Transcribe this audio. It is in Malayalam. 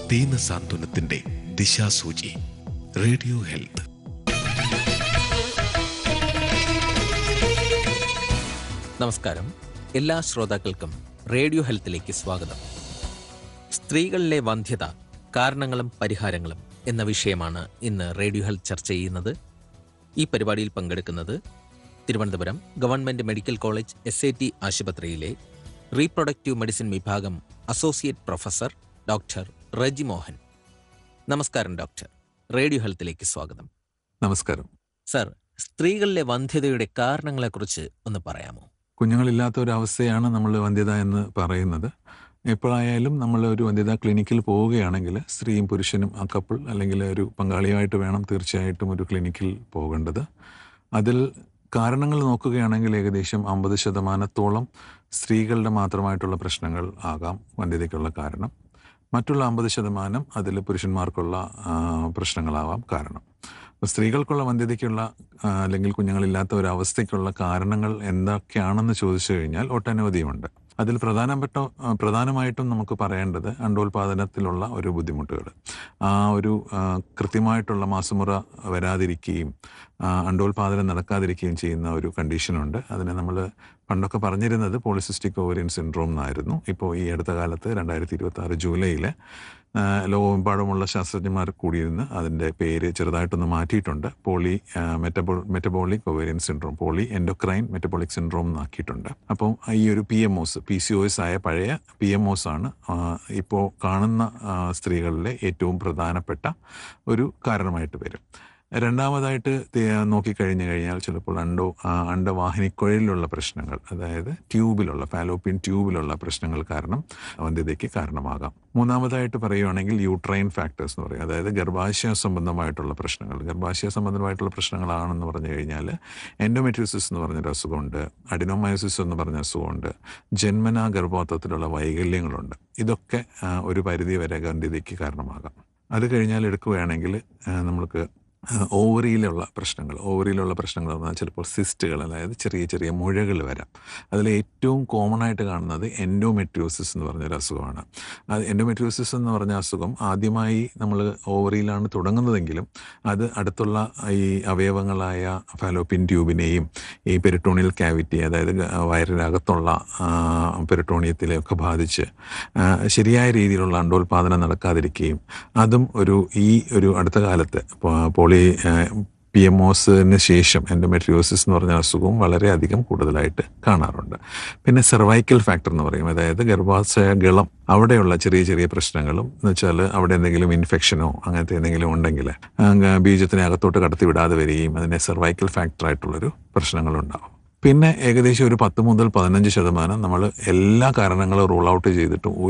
ദീന സാന്ത്വനത്തിന്റെ ദിശാസൂചി റേഡിയോ ഹെൽത്ത് നമസ്കാരം എല്ലാ ശ്രോതാക്കൾക്കും റേഡിയോ ഹെൽത്തിലേക്ക് സ്വാഗതം സ്ത്രീകളിലെ വന്ധ്യത കാരണങ്ങളും പരിഹാരങ്ങളും എന്ന വിഷയമാണ് ഇന്ന് റേഡിയോ ഹെൽത്ത് ചർച്ച ചെയ്യുന്നത് ഈ പരിപാടിയിൽ പങ്കെടുക്കുന്നത് Thiruvananthapuram government medical college S A T ആശുപത്രിയിലെ റീപ്രൊഡക്റ്റീവ് മെഡിസിൻ വിഭാഗം associate professor doctor Reji Mohan നമസ്കാരം ഡോക്ടർ റേഡിയോ ഹെൽത്തിലേക്ക് സ്വാഗതം നമസ്കാരം സർ സ്ത്രീകളിലെ വന്ധ്യതയുടെ കാരണങ്ങളെക്കുറിച്ച് ഒന്ന് പറയാമോ കുഞ്ഞുങ്ങളില്ലാത്ത ഒരു അവസ്ഥയാണ് നമ്മൾ വന്ധ്യത എന്ന് പറയുന്നത് എപ്പോഴായാലും നമ്മൾ ഒരു വന്ധ്യത ക്ലിനിക്കിൽ പോവുകയാണെങ്കിൽ സ്ത്രീയും പുരുഷനും ആ കപ്പിൾ അല്ലെങ്കിൽ ഒരു പങ്കാളിയായിട്ട് വേണം തീർച്ചയായിട്ടും ഒരു ക്ലിനിക്കിൽ പോകേണ്ടത് അതിൽ കാരണങ്ങൾ നോക്കുകയാണെങ്കിൽ ഏകദേശം അമ്പത് ശതമാനത്തോളം സ്ത്രീകളുടെ മാത്രമായിട്ടുള്ള പ്രശ്നങ്ങൾ ആകാം വന്ധ്യതയ്ക്കുള്ള കാരണം മറ്റുള്ള അമ്പത് ശതമാനം അതിൽ പുരുഷന്മാർക്കുള്ള ആ, പ്രശ്നങ്ങളാവാം കാരണം അപ്പോൾ സ്ത്രീകൾക്കുള്ള വന്ധ്യതയ്ക്കുള്ള ആ, അല്ലെങ്കിൽ കുഞ്ഞുങ്ങളില്ലാത്ത ഒരു അവസ്ഥയ്ക്കുള്ള കാരണങ്ങൾ എന്തൊക്കെയാണെന്ന് ചോദിച്ചു കഴിഞ്ഞാൽ ഒട്ടനവധിയുണ്ട് അതിൽ പ്രധാനപ്പെട്ട ആ, പ്രധാനമായിട്ടും നമുക്ക് പറയേണ്ടത് അണ്ടോൽപാദനത്തിലുള്ള ഒരു ബുദ്ധിമുട്ടുകൾ ആ ഒരു ആ, കൃത്യമായിട്ടുള്ള മാസമുറ വരാതിരിക്കുകയും ആ, അണ്ടോൽപാദനം നടക്കാതിരിക്കുകയും ചെയ്യുന്ന ഒരു കണ്ടീഷനുണ്ട് അതിനെ നമ്മൾ പണ്ടൊക്കെ പറഞ്ഞിരുന്നത് പോളിസിസ്റ്റിക് ഓവറിയൻ സിൻഡ്രോം എന്നായിരുന്നു ഇപ്പോൾ ഈ അടുത്ത കാലത്ത് രണ്ടായിരത്തി ഇരുപത്തി ആറ് ജൂലൈയിൽ ലോകമെമ്പാടുമുള്ള ശാസ്ത്രജ്ഞന്മാർ കൂടിയിരുന്ന് അതിൻ്റെ പേര് ചെറുതായിട്ടൊന്ന് മാറ്റിയിട്ടുണ്ട് പോളി മെറ്റബോ metabolic ovarian syndrome poly endocrine metabolic syndrome എന്നാക്കിയിട്ടുണ്ട് അപ്പം ഈ ഒരു P M O S P C O S ആയ പഴയ പി എം ഒസ് ആണ് ഇപ്പോൾ കാണുന്ന ആ, സ്ത്രീകളിലെ ഏറ്റവും പ്രധാനപ്പെട്ട ഒരു കാരണമായിട്ട് വരും രണ്ടാമതായിട്ട് തെ- നോക്കിക്കഴിഞ്ഞു കഴിഞ്ഞാൽ ചിലപ്പോൾ അണ്ടോ ആ, അണ്ടവാഹിനിക്കുഴലിലുള്ള പ്രശ്നങ്ങൾ അതായത് ട്യൂബിലുള്ള ഫാലോപ്പിൻ ട്യൂബിലുള്ള പ്രശ്നങ്ങൾ കാരണം വന്ധ്യതയ്ക്ക് കാരണമാകാം മൂന്നാമതായിട്ട് പറയുകയാണെങ്കിൽ യൂട്രൈൻ ഫാക്ടേഴ്സ് എന്ന് പറയും അതായത് ഗർഭാശയ സംബന്ധമായിട്ടുള്ള പ്രശ്നങ്ങൾ ഗർഭാശയ സംബന്ധമായിട്ടുള്ള പ്രശ്നങ്ങളാണെന്ന് പറഞ്ഞു കഴിഞ്ഞാൽ എൻഡോമെട്രിയോസിസ് എന്ന് പറഞ്ഞൊരു അസുഖമുണ്ട് അഡിനോമയോസിസ് എന്ന് പറഞ്ഞ അസുഖമുണ്ട് ജന്മനാ ഗർഭപാത്രത്തിലുള്ള വൈകല്യങ്ങളുണ്ട് ഇതൊക്കെ ആ, ഒരു പരിധി വരെ വന്ധ്യതയ്ക്ക് കാരണമാകാം അത് കഴിഞ്ഞാൽ എടുക്കുകയാണെങ്കിൽ ആ, നമ്മൾക്ക് ഓവറിയിലുള്ള പ്രശ്നങ്ങൾ ഓവറിയിലുള്ള പ്രശ്നങ്ങൾ എന്ന് പറഞ്ഞാൽ ചിലപ്പോൾ സിസ്റ്റുകൾ അതായത് ചെറിയ ചെറിയ മുഴകൾ വരാം അതിൽ ഏറ്റവും കോമൺ ആയിട്ട് കാണുന്നത് എൻഡോമെട്രിയോസിസ് എന്ന് പറഞ്ഞൊരു അസുഖമാണ് അത് എൻഡോമെട്രിയോസിസ് എന്ന് പറഞ്ഞ അസുഖം ആദ്യമായി നമ്മൾ ഓവറിയിലാണ് തുടങ്ങുന്നതെങ്കിലും അത് അടുത്തുള്ള ഈ അവയവങ്ങളായ ഫാലോപ്പിൻ ട്യൂബിനെയും ഈ പെരിട്ടോണിയൽ ക്യാവിറ്റി അതായത് ഗ- വയറിനകത്തുള്ള പെരിട്ടോണിയത്തിലെയൊക്കെ ബാധിച്ച് ആ, ശരിയായ രീതിയിലുള്ള അണ്ടോൽപാദനം നടക്കാതിരിക്കുകയും അതും ഒരു ഈ ഒരു അടുത്ത കാലത്ത് പോ- പോളി പി എം ഒസിന് ശേഷം എൻഡോമെട്രിയോസിസ് എന്ന് പറഞ്ഞ അസുഖവും വളരെയധികം കൂടുതലായിട്ട് കാണാറുണ്ട് പിന്നെ സെർവൈക്കൽ ഫാക്ടർ എന്ന് പറയും അതായത് ഗർഭാശയ ഗളം അവിടെയുള്ള ചെറിയ ചെറിയ പ്രശ്നങ്ങളും എന്ന് വെച്ചാൽ അവിടെ എന്തെങ്കിലും ഇൻഫെക്ഷനോ അങ്ങനത്തെ എന്തെങ്കിലും ഉണ്ടെങ്കിൽ അങ്ങ് ബീജത്തിനെ അകത്തോട്ട് കടത്തി വിടാതെ വരികയും അതിനെ സെർവൈക്കൽ ഫാക്ടറായിട്ടുള്ളൊരു പ്രശ്നങ്ങളുണ്ടാവും പിന്നെ ഏകദേശം ഒരു പത്ത് മുതൽ പതിനഞ്ച് ശതമാനം നമ്മൾ എല്ലാ കാരണങ്ങളും റൂൾ ഔട്ട് ചെയ്തിട്ടും